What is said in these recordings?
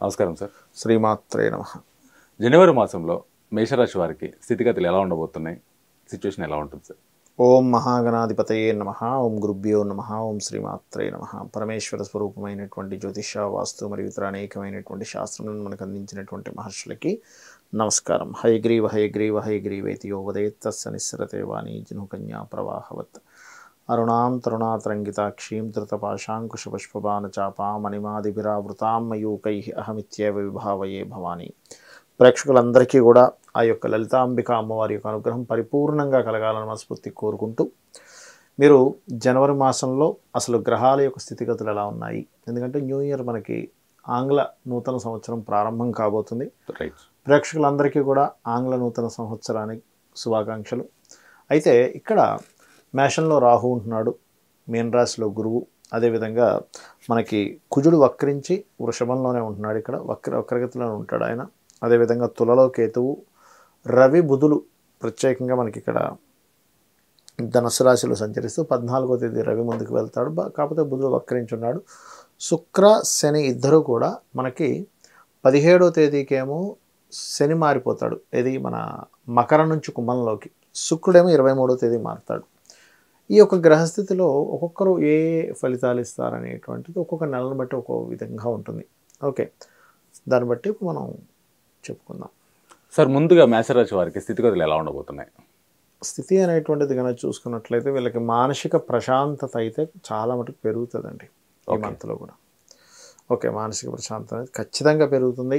నమస్కారం సార్ శ్రీమాత్రే నమ జనవరి మాసంలో మేషరాశి వారికి స్థితిగతులు ఎలా ఉండబోతున్నాయి సిచ్యువేషన్ ఎలా ఉంటుంది సార్ ఓం మహాగణాధిపతయే నమ ఓం గురుభ్యో నమ ఓం శ్రీమాత్రే నమ పరమేశ్వర స్వరూపమైనటువంటి జ్యోతిష వాస్తు మరియు ఇతర అనేకమైనటువంటి శాస్త్రములను మనకు అందించినటువంటి మహర్షులకి నమస్కారం హయగ్రీవ హయగ్రీవ హయగ్రీవేతి యోవదయత్తస్స నిస్సరతే వాణి జనుకన్యా ప్రవాహవత్ అరుణాం తరుణాతరంగితాక్షీం ధృతపాశాంకుశపుష్పబాణచాపాం మణిమాదిభిరావృతాం మయూకై అహమిత్యేవ విభావయే భవాని ప్రేక్షకులందరికీ కూడా ఆ యొక్క లలితాంబిక అమ్మవారి యొక్క అనుగ్రహం పరిపూర్ణంగా కలగాలని మనస్ఫూర్తి కోరుకుంటూ మీరు జనవరి మాసంలో అసలు గ్రహాల యొక్క స్థితిగతులు ఎలా ఉన్నాయి ఎందుకంటే న్యూ ఇయర్ మనకి ఆంగ్ల నూతన సంవత్సరం ప్రారంభం కాబోతుంది రైట్ ప్రేక్షకులందరికీ కూడా ఆంగ్ల నూతన సంవత్సరానికి శుభాకాంక్షలు అయితే ఇక్కడ మేషంలో రాహు ఉంటున్నాడు మీన రాశిలో గురువు అదేవిధంగా మనకి కుజుడు వక్రించి వృషభంలోనే ఉంటున్నాడు ఇక్కడ వక్ర వక్రగతిలోనే ఉంటాడు ఆయన అదేవిధంగా తులలో కేతువు రవి బుధులు ప్రత్యేకంగా మనకి ఇక్కడ ధనుసు రాశిలో సంచరిస్తూ పద్నాలుగో తేదీ రవి ముందుకు వెళ్తాడు బా- కాకపోతే బుధుడు వక్రించున్నాడు శుక్ర శని ఇద్దరు కూడా మనకి పదిహేడో తేదీకేమో శని మారిపోతాడు ఇది మన మకర నుంచి కుంభంలోకి శుక్రుడేమో ఇరవై మూడో తేదీ మారుతాడు ఈ యొక్క గ్రహస్థితిలో ఒక్కొక్కరు ఏ ఫలితాలు ఇస్తారనేటువంటిది ఒక్కొక్క నెలను బట్టి ఒక్కో విధంగా ఉంటుంది ఓకే దాన్ని బట్టి ఇప్పుడు మనం చెప్పుకుందాం సార్ ముందుగా మేషరాశి వారికి స్థితిగతులు ఎలా ఉండబోతున్నాయి స్థితి అనేటువంటిది కనుక చూసుకున్నట్లయితే వీళ్ళకి మానసిక ప్రశాంతత అయితే చాలా మటుకు పెరుగుతుందండి ఈ Okay. మంత్లో కూడా ఓకే మానసిక ప్రశాంతత అనేది ఖచ్చితంగా పెరుగుతుంది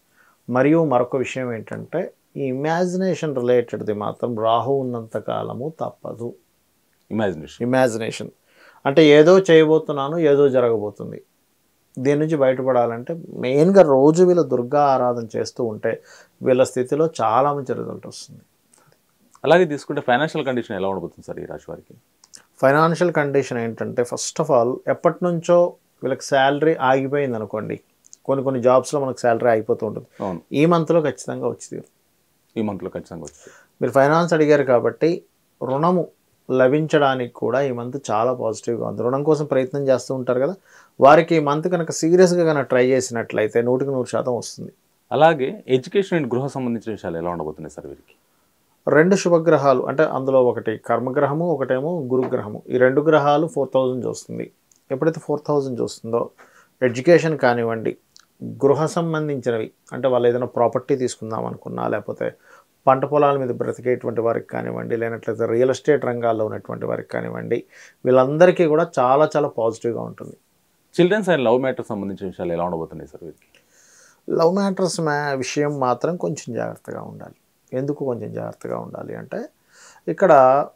మరియు మరొక విషయం ఏంటంటే ఈ ఇమాజినేషన్ రిలేటెడ్ది మాత్రం రాహు ఉన్నంత కాలము తప్పదు ఇమాజినేషన్ ఇమాజినేషన్ అంటే ఏదో చేయబోతున్నాను ఏదో జరగబోతుంది దీని నుంచి బయటపడాలంటే మెయిన్గా రోజు వీళ్ళ దుర్గా ఆరాధన చేస్తూ ఉంటే వీళ్ళ స్థితిలో చాలా మంచి రిజల్ట్ వస్తుంది అలాగే తీసుకుంటే ఫైనాన్షియల్ కండిషన్ ఎలా ఉండబోతుంది సార్ ఈ రాశి వారికి ఫైనాన్షియల్ కండిషన్ ఏంటంటే ఫస్ట్ ఆఫ్ ఆల్ ఎప్పటి నుంచో వీళ్ళకి శాలరీ ఆగిపోయింది అనుకోండి కొన్ని కొన్ని జాబ్స్లో మనకు శాలరీ ఆగిపోతూ ఉంటుంది అవును ఈ మంత్లో ఖచ్చితంగా వచ్చి తీరు ఈ మంత్లో ఖచ్చితంగా వచ్చింది మీరు ఫైనాన్స్ అడిగారు కాబట్టి రుణము లభించడానికి కూడా ఈ మంత్ చాలా పాజిటివ్గా ఉంది రుణం కోసం ప్రయత్నం చేస్తూ ఉంటారు కదా వారికి ఈ మంత్ కనుక సీరియస్గా కనుక ట్రై చేసినట్లయితే నూటికి నూరు శాతం వస్తుంది అలాగే ఎడ్యుకేషన్ అండ్ గృహ సంబంధించిన విషయాలు ఎలా ఉండబోతున్నాయి సార్ వీరికి రెండు శుభగ్రహాలు అంటే అందులో ఒకటి కర్మగ్రహము ఒకటేమో గురుగ్రహము ఈ రెండు గ్రహాలు ఫోర్ థౌజండ్ చూస్తుంది ఎప్పుడైతే ఫోర్ థౌజండ్ చూస్తుందో ఎడ్యుకేషన్ కానివ్వండి గృహ సంబంధించినవి అంటే వాళ్ళు ఏదైనా ప్రాపర్టీ తీసుకుందాం అనుకున్నా లేకపోతే పంట పొలాల మీద బ్రతికేటువంటి వారికి కానివ్వండి లేనట్లయితే రియల్ ఎస్టేట్ రంగాల్లో ఉన్నటువంటి వారికి కానివ్వండి వీళ్ళందరికీ కూడా చాలా చాలా పాజిటివ్గా ఉంటుంది చిల్డ్రన్స్ అండ్ లవ్ మ్యాటర్ సంబంధించిన విషయాలు ఎలా ఉండబోతున్నాయి సార్ వీరికి లవ్ మ్యాటర్స్ మ్యా విషయం మాత్రం కొంచెం జాగ్రత్తగా ఉండాలి ఎందుకు కొంచెం జాగ్రత్తగా ఉండాలి అంటే ఇక్కడ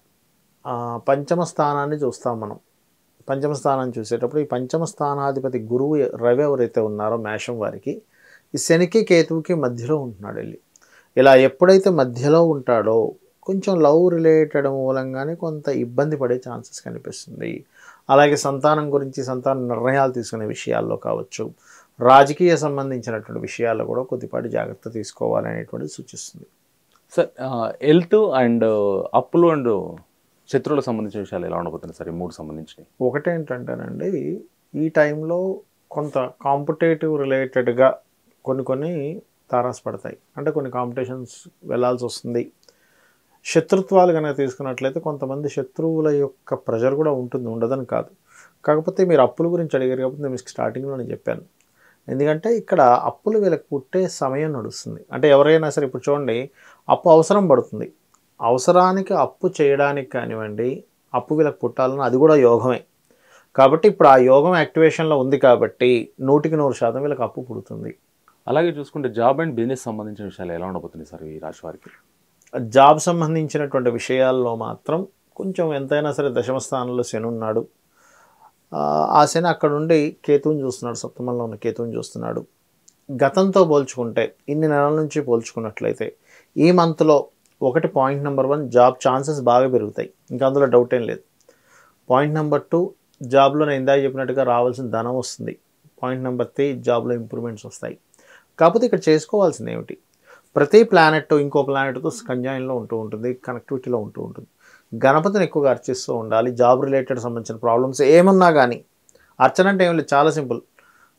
ఆ, పంచమ స్థానాన్ని చూస్తాం మనం పంచమ స్థానాన్ని చూసేటప్పుడు ఈ పంచమ స్థానాధిపతి గురువు రవి ఎవరైతే ఉన్నారో మేషం వారికి ఈ శనికి కేతువుకి మధ్యలో ఉంటున్నాడు వెళ్ళి ఇలా ఎప్పుడైతే మధ్యలో ఉంటాడో కొంచెం లవ్ రిలేటెడ్ మూలంగానే కొంత ఇబ్బంది పడే ఛాన్సెస్ కనిపిస్తుంది అలాగే సంతానం గురించి సంతాన నిర్ణయాలు తీసుకునే విషయాల్లో కావచ్చు రాజకీయ సంబంధించినటువంటి విషయాల్లో కూడా కొద్దిపాటి జాగ్రత్త తీసుకోవాలి అనేటువంటిది సూచిస్తుంది సార్ హెల్త్ అండ్ అప్పులు అండ్ శత్రువులకు సంబంధించిన విషయాలు ఎలా ఉండబోతున్నాయి సార్ ఈ మూడు సంబంధించినవి ఒకటేంటంటేనండి ఈ టైంలో కొంత కాంపిటేటివ్ రిలేటెడ్గా కొన్ని కొన్ని తారాసపడతాయి అంటే కొన్ని కాంపిటీషన్స్ వెళ్ళాల్సి వస్తుంది శత్రుత్వాలు కనుక తీసుకున్నట్లయితే కొంతమంది శత్రువుల యొక్క ప్రెషర్ కూడా ఉంటుంది ఉండదని కాదు కాకపోతే మీరు అప్పుల గురించి అడిగారు కాబట్టి నేను మీకు స్టార్టింగ్లో నేను చెప్పాను ఎందుకంటే ఇక్కడ అప్పులు వీళ్ళకి పుట్టే సమయం నడుస్తుంది అంటే ఎవరైనా సరే ఇప్పుడు చూడండి అప్పు అవసరం పడుతుంది అవసరానికి అప్పు చేయడానికి కానివ్వండి అప్పు వీళ్ళకి పుట్టాలన్నా అది కూడా యోగమే కాబట్టి ఇప్పుడు ఆ యోగం యాక్టివేషన్లో ఉంది కాబట్టి నూటికి నూరు శాతం వీళ్ళకి అప్పు పుడుతుంది అలాగే చూసుకుంటే జాబ్ అండ్ బిజినెస్ సంబంధించిన విషయాలు ఎలా ఉండబోతున్నాయి సార్ ఈ రాశి వారికి జాబ్ సంబంధించినటువంటి విషయాల్లో మాత్రం కొంచెం ఎంతైనా సరే దశమ స్థానంలో శని ఉన్నాడు ఆ, ఆ శని అక్కడ నుండి కేతువుని చూస్తున్నాడు సప్తమంలో ఉన్న కేతువుని చూస్తున్నాడు గతంతో పోల్చుకుంటే ఇన్ని నెలల నుంచి పోల్చుకున్నట్లయితే ఈ మంత్లో ఒకటి point number one job chances బాగా పెరుగుతాయి ఇంకా అందులో డౌట్ ఏం లేదు పాయింట్ నెంబర్ టూ జాబ్లో నేను ఇందాక చెప్పినట్టుగా రావాల్సిన ధనం వస్తుంది పాయింట్ నెంబర్ త్రీ జాబ్లో ఇంప్రూవ్మెంట్స్ వస్తాయి కాకపోతే ఇక్కడ చేసుకోవాల్సింది ఏమిటి ప్రతి ప్లానెట్ ఇంకో ప్లానెట్తో కంజాయిన్లో ఉంటూ ఉంటుంది కనెక్టివిటీలో ఉంటూ ఉంటుంది గణపతిని ఎక్కువగా అర్చిస్తూ ఉండాలి జాబ్ రిలేటెడ్ సంబంధించిన ప్రాబ్లమ్స్ ఏమున్నా కానీ అర్చన అంటే ఏం లేదు చాలా సింపుల్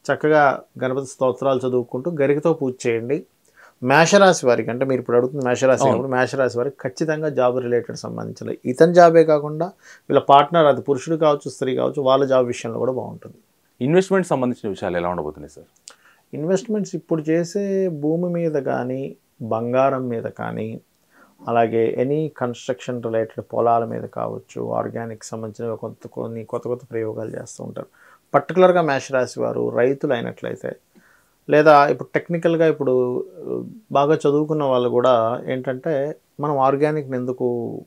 చక్కగా గణపతి స్తోత్రాలు చదువుకుంటూ గరికతో పూజ చేయండి మేషరాశి వారికి అంటే మీరు ఇప్పుడు అడుగుతున్న మేషరాశి కాబట్టి మేషరాశి వారికి ఖచ్చితంగా జాబ్ రిలేటెడ్ సంబంధించిన ఇతని జాబే కాకుండా వీళ్ళ పార్ట్నర్ అది పురుషుడు కావచ్చు స్త్రీ కావచ్చు వాళ్ళ జాబ్ విషయంలో కూడా బాగుంటుంది ఇన్వెస్ట్మెంట్ సంబంధించిన విషయాలు ఎలా ఉండబోతున్నాయి సార్ ఇన్వెస్ట్మెంట్స్ ఇప్పుడు చేసే భూమి మీద కానీ బంగారం మీద కానీ అలాగే ఎనీ కన్స్ట్రక్షన్ రిలేటెడ్ పొలాల మీద కావచ్చు ఆర్గానిక్ సంబంధించిన కొత్త కొన్ని కొత్త కొత్త ప్రయోగాలు చేస్తూ ఉంటారు పర్టికులర్గా మేషరాశి వారు రైతులు అయినట్లయితే లేదా ఇప్పుడు టెక్నికల్గా ఇప్పుడు ఆ, బాగా చదువుకున్న వాళ్ళు కూడా ఏంటంటే మనం ఆర్గానిక్ని ఎందుకు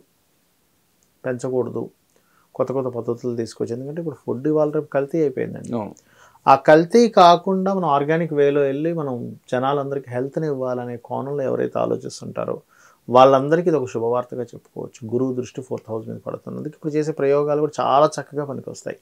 పెంచకూడదు కొత్త కొత్త పద్ధతులు తీసుకొచ్చి ఎందుకంటే ఇప్పుడు ఫుడ్ ఇవాళ రేపు కల్తీ అయిపోయిందండి అవును. ఆ కల్తీ కాకుండా మనం ఆర్గానిక్ వేలో వెళ్ళి మనం జనాలందరికీ హెల్త్ని ఇవ్వాలనే కోణంలో ఎవరైతే ఆలోచిస్తుంటారో వాళ్ళందరికీ ఇది ఒక శుభవార్తగా చెప్పుకోవచ్చు గురువు దృష్టి ఫోర్త్ హౌస్ మీద పడుతుంది అందుకే ఇప్పుడు చేసే ప్రయోగాలు కూడా చాలా చక్కగా పనికొస్తాయి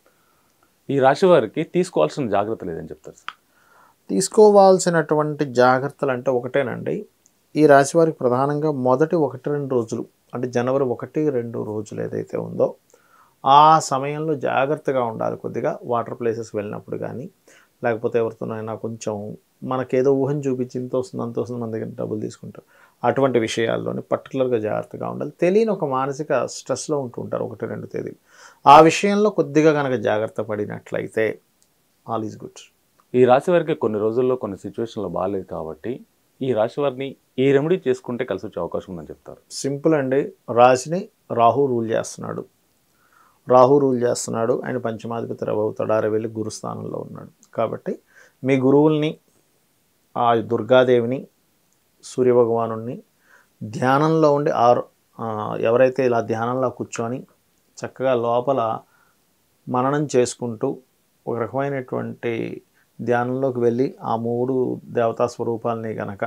ఈ రాశి వారికి తీసుకోవాల్సిన జాగ్రత్త లేదని చెప్తారు సార్ తీసుకోవాల్సినటువంటి జాగ్రత్తలు అంటే ఒకటేనండి ఈ రాశి వారికి ప్రధానంగా మొదటి ఒకటి రెండు రోజులు అంటే జనవరి ఒకటి రెండు రోజులు ఏదైతే ఉందో ఆ సమయంలో జాగ్రత్తగా ఉండాలి కొద్దిగా వాటర్ ప్లేసెస్ వెళ్ళినప్పుడు కానీ లేకపోతే ఎవరితోనైనా కొంచెం మనకేదో ఊహను చూపించి ఇంత వస్తుంది అంత వస్తుంది మన దగ్గర డబ్బులు తీసుకుంటారు అటువంటి విషయాల్లోని పర్టికులర్గా జాగ్రత్తగా ఉండాలి తెలియని ఒక మానసిక స్ట్రెస్లో ఉంటూ ఉంటారు ఒకటి రెండు తేదీలు ఆ విషయంలో కొద్దిగా కనుక జాగ్రత్త పడినట్లయితే ఆల్ ఈజ్ గుడ్ ఈ రాశి వారికి కొన్ని రోజుల్లో కొన్ని సిచ్యువేషన్లో బాగాలేదు కాబట్టి ఈ రాశి వారిని ఈ రెమెడీ చేసుకుంటే కలిసి వచ్చే అవకాశం ఉందని చెప్తారు సింపుల్ అండి రాశిని రాహు రూల్ చేస్తున్నాడు రాహు రూల్ చేస్తున్నాడు ఆయన పంచమాధిపతి రవి అవుతాడు ఆరు వెళ్ళి గురుస్థానంలో ఉన్నాడు కాబట్టి మీ గురువుల్ని ఆ దుర్గాదేవిని సూర్యభగవాను ధ్యానంలో ఉండి ఆరు ఆ, ఎవరైతే ఇలా ధ్యానంలో కూర్చొని చక్కగా లోపల మననం చేసుకుంటూ ఒక రకమైనటువంటి ధ్యానంలోకి వెళ్ళి ఆ మూడు దేవతా స్వరూపాలని గనక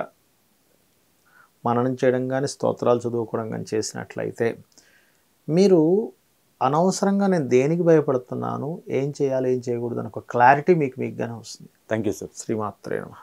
మననం చేయడం కానీ స్తోత్రాలు చదువుకోవడం కానీ చేసినట్లయితే మీరు అనవసరంగా నేను దేనికి భయపడుతున్నాను ఏం చేయాలి ఏం చేయకూడదు అని ఒక క్లారిటీ మీకు మీకుగానే వస్తుంది థ్యాంక్ యూ సార్ శ్రీమాత్రే నమః